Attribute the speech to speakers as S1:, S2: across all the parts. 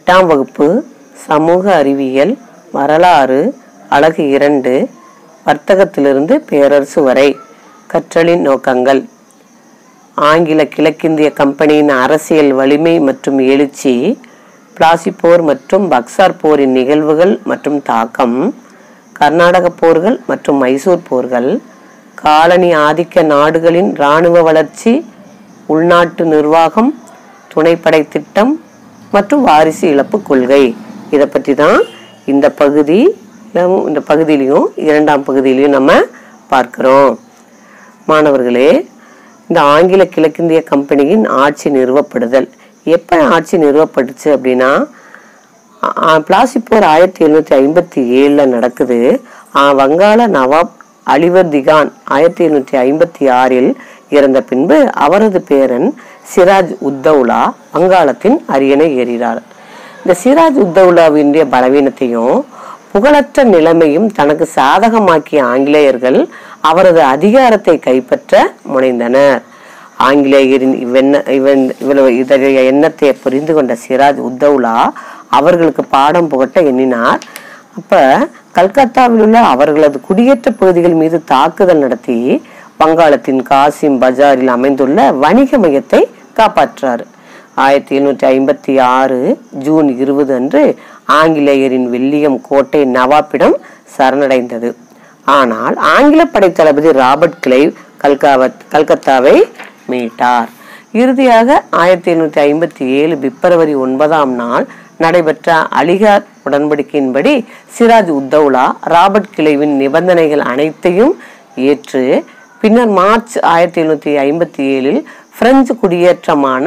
S1: எட்டாம் வகுப்பு சமூக அறிவியல் வரலாறு அழகு இரண்டு வர்த்தகத்திலிருந்து பேரரசு வரை கற்றலின் நோக்கங்கள் ஆங்கில கிழக்கிந்திய கம்பெனியின் அரசியல் வலிமை மற்றும் எழுச்சி பிளாசி போர் மற்றும் பக்சார் போரின் நிகழ்வுகள் மற்றும் தாக்கம் கர்நாடக போர்கள் மற்றும் மைசூர் போர்கள் காலனி ஆதிக்க நாடுகளின் இராணுவ வளர்ச்சி உள்நாட்டு நிர்வாகம் துணைப்படை திட்டம் மற்றும் வாரிசு இழப்பு கொள்கை இதை பற்றி தான் இந்த பகுதி இந்த பகுதியிலையும் இரண்டாம் பகுதியிலையும் நம்ம பார்க்கிறோம் மாணவர்களே இந்த ஆங்கில கிழக்கிந்திய கம்பெனியின் ஆட்சி நிறுவப்படுதல் எப்போ ஆட்சி நிறுவப்பட்டுச்சு அப்படின்னா பிளாசி போர் ஆயிரத்தி எழுநூத்தி ஐம்பத்தி ஏழுல நடக்குது ஆ, வங்காள நவாப் அலிவர் திகான் ஆயிரத்தி எழுநூத்தி ஐம்பத்தி ஆறில் இறந்த பின்பு அவரது பேரன் சிராஜ் உத்தௌலா வங்காளத்தின் அரியணை ஏறினார் இந்த சிராஜ் உத்தௌலாவினுடைய பலவீனத்தையும் புகழற்ற நிலைமையும் தனக்கு சாதகமாக்கிய ஆங்கிலேயர்கள் அவரது அதிகாரத்தை கைப்பற்ற முனைந்தனர் ஆங்கிலேயரின் இவ்வெண்ண இவன் இவ்வளவு இத்தகைய எண்ணத்தை புரிந்து கொண்ட சிராஜ் உத்தௌலா அவர்களுக்கு பாடம் புகட்ட எண்ணினார் அப்ப கல்கத்தாவில் உள்ள அவர்களது குடியேற்ற பகுதிகள் மீது தாக்குதல் நடத்தி வங்காளத்தின் காசிம் பஜாரில் அமைந்துள்ள வணிக மையத்தை காப்பாற்றார் ஆயிரத்தி எழுநூற்றி ஐம்பத்தி ஆறு ஜூன் இருபது அன்று ஆங்கிலேயரின் வெள்ளியம் கோட்டை நவாப்பிடம் சரணடைந்தது ஆனால் ஆங்கில படைத்தளபதி ராபர்ட் கிளைவ் கல்காவத் கல்கத்தாவை மீட்டார் இறுதியாக ஆயிரத்தி எழுநூற்றி ஐம்பத்தி ஏழு பிப்ரவரி ஒன்பதாம் நாள் நடைபெற்ற அலிகார் உடன்படிக்கையின்படி சிராஜ் உத்தௌலா ராபர்ட் கிளைவின் நிபந்தனைகள் அனைத்தையும் ஏற்று பின்னர் மார்ச் ஆயிரத்தி எழுநூற்றி ஐம்பத்தி ஏழில் பிரெஞ்சு குடியேற்றமான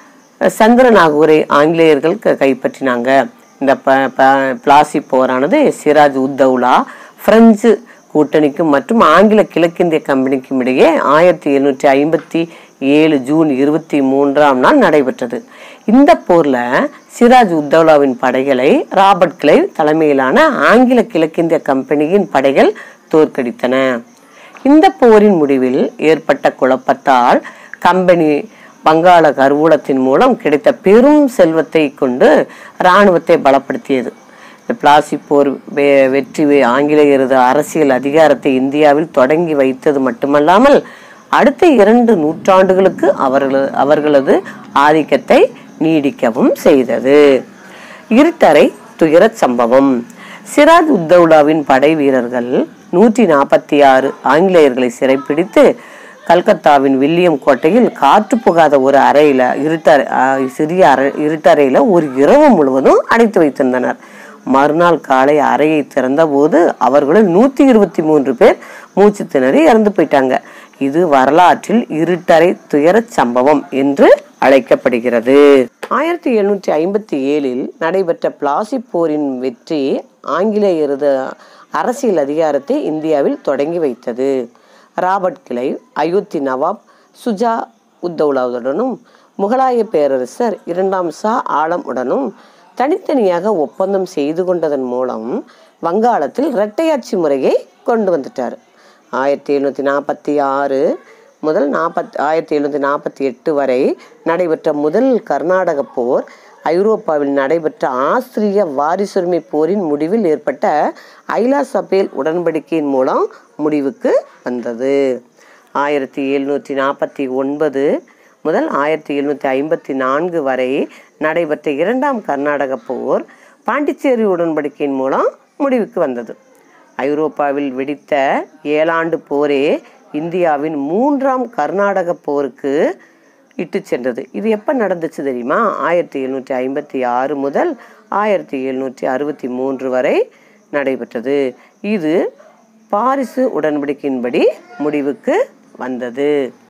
S1: சந்திரநாகூரை ஆங்கிலேயர்கள் க- கைப்பற்றினாங்க இந்த ப ப- பிளாசி போரானது சிராஜ் உத்தௌலா பிரெஞ்சு கூட்டணிக்கும் மற்றும் ஆங்கில கிழக்கிந்திய கம்பெனிக்கும் இடையே ஆயிரத்தி எழுநூற்றி ஐம்பத்தி ஏழு ஜூன் இருபத்தி மூன்றாம் நாள் நடைபெற்றது இந்த போர்ல சிராஜ் உத்தௌலாவின் படைகளை ராபர்ட் கிளைவ் தலைமையிலான ஆங்கில கிழக்கிந்திய கம்பெனியின் படைகள் தோற்கடித்தன இந்த போரின் முடிவில் ஏற்பட்ட குழப்பத்தால் கம்பெனி வங்காள கருவூலத்தின் மூலம் கிடைத்த பெரும் செல்வத்தை கொண்டு இராணுவத்தை பலப்படுத்தியது இந்த பிளாசி போர் வெ- வெற்றி வெ- ஆங்கிலேயரது அரசியல் அதிகாரத்தை இந்தியாவில் தொடங்கி வைத்தது மட்டுமல்லாமல் அடுத்த இரண்டு நூற்றாண்டுகளுக்கு அவர்களது அவர்களது ஆதிக்கத்தை நீடிக்கவும் செய்தது இருட்டறை துயரச் சம்பவம் சிராஜ் உத்தௌலாவின் படை வீரர்கள் நூற்றி நாற்பத்தி ஆறு ஆங்கிலேயர்களை சிறைப்பிடித்து கல்கத்தாவின் வில்லியம் கோட்டையில் காற்று புகாத ஒரு அறையில இருட்டறை ஆ, சிறிய அறை இருட்டறையில ஒரு இரவு முழுவதும் அடைத்து வைத்திருந்தனர் மறுநாள் காலை அறையை திறந்தபோது அவர்களுள் நூத்தி இருபத்தி மூன்று பேர் மூச்சு திணறி இறந்து போயிட்டாங்க இது வரலாற்றில் இருட்டறை துயரச் சம்பவம் என்று அழைக்கப்படுகிறது ஆயிரத்தி எழுநூற்றி ஐம்பத்தி ஏழில் நடைபெற்ற பிளாசி போரின் வெற்றி ஆங்கிலேயரது அரசியல் அதிகாரத்தை இந்தியாவில் தொடங்கி வைத்தது ராபர்ட் கிளை அயோத்தி நவாப் சுஜா உத்தௌலாவுடனும் முகலாய பேரரசர் இரண்டாம் ஷா ஆலம் உடனும் தனித்தனியாக ஒப்பந்தம் செய்து கொண்டதன் மூலம் வங்காளத்தில் இரட்டையாட்சி முறையை கொண்டு வந்துட்டார் ஆயிரத்தி எழுநூற்றி நாற்பத்தி ஆறு முதல் நாற்பத் ஆயிரத்தி எழுநூற்றி நாற்பத்தி எட்டு வரை நடைபெற்ற முதல் கர்நாடக போர் ஐரோப்பாவில் நடைபெற்ற ஆஸ்திரிய வாரிசுரிமை போரின் முடிவில் ஏற்பட்ட ஐலா சபேல் உடன்படிக்கையின் மூலம் முடிவுக்கு வந்தது ஆயிரத்தி எழுநூற்றி நாற்பத்தி ஒன்பது முதல் ஆயிரத்தி எழுநூற்றி ஐம்பத்தி நான்கு வரை நடைபெற்ற இரண்டாம் கர்நாடக போர் பாண்டிச்சேரி உடன்படிக்கையின் மூலம் முடிவுக்கு வந்தது ஐரோப்பாவில் வெடித்த ஏழாண்டு போரே இந்தியாவின் மூன்றாம் கர்நாடக போருக்கு இட்டு சென்றது இது எப்போ நடந்துச்சு தெரியுமா ஆயிரத்தி எழுநூற்றி ஐம்பத்தி ஆறு முதல் ஆயிரத்தி எழுநூற்றி அறுபத்தி மூன்று வரை நடைபெற்றது இது பாரிசு உடன்படிக்கையின்படி முடிவுக்கு வந்தது